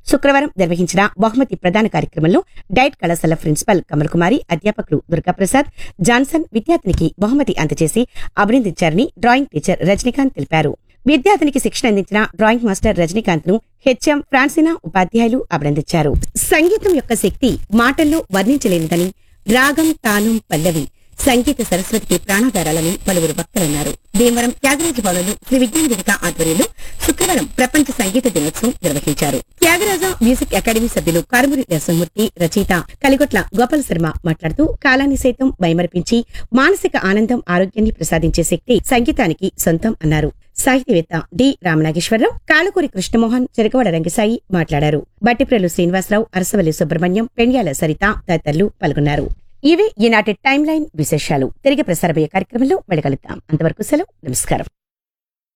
శుక్రవారం నిర్వహించిన బహుమతి ప్రదాన కార్యక్రమంలో డైట్ కళాశాల ప్రిన్సిపల్ కమల్ కుమారి అధ్యాపకులు దుర్గాప్రసాద్ జాన్సన్ విద్యార్థినికి బహుమతి అందజేసి అభినందించారని డ్రాయింగ్ టీచర్ రజనీకాంత్ తెలిపారు విద్యార్థినికి శిక్షణ అందించిన డ్రాయింగ్ మాస్టర్ రజనీకాంత్ ను హెచ్ఎం ఫ్రాన్సినా ఉపాధ్యాయులు అభినందించారు సంగీతం యొక్క శక్తి మాటల్లో వర్ణించలేనిదని రాగం తానం పల్లవి సంగీత సరస్వతికి ప్రాణాధారాలని పలువురు వక్తలన్నారు భీమవరం త్యాగరాజ భవనంలో శ్రీ విజ్ఞాన వేదిక ఆధ్వర్యంలో శుక్రవారం ప్రపంచ సంగీత దినోత్సవం నిర్వహించారు త్యాగరాజ మ్యూజిక్ అకాడమీ సభ్యులు కారుమూరి నరసింహమూర్తి రచయిత కలిగొట్ల గోపాల్ శర్మ మాట్లాడుతూ కాలాన్ని సైతం మైమరిపించి మానసిక ఆనందం ఆరోగ్యాన్ని ప్రసాదించే శక్తి సంగీతానికి సొంతం అన్నారు సాహితీవేత్త డి రామనాగేశ్వరరావు కాళకూరి కృష్ణమోహన్ చెరకవాడ రంగసాయి మాట్లాడారు బట్టిప్రేలు శ్రీనివాసరావు అరసవల్లి సుబ్రహ్మణ్యం పెండ్యాల సరిత తదితరులు పాల్గొన్నారు ఇవి ఈనాటి టైమ్ లైన్ విశేషాలు తిరిగి ప్రసారమయ్యే కార్యక్రమంలో వెళ్ళగలుగుతాం అంతవరకు సెలవు నమస్కారం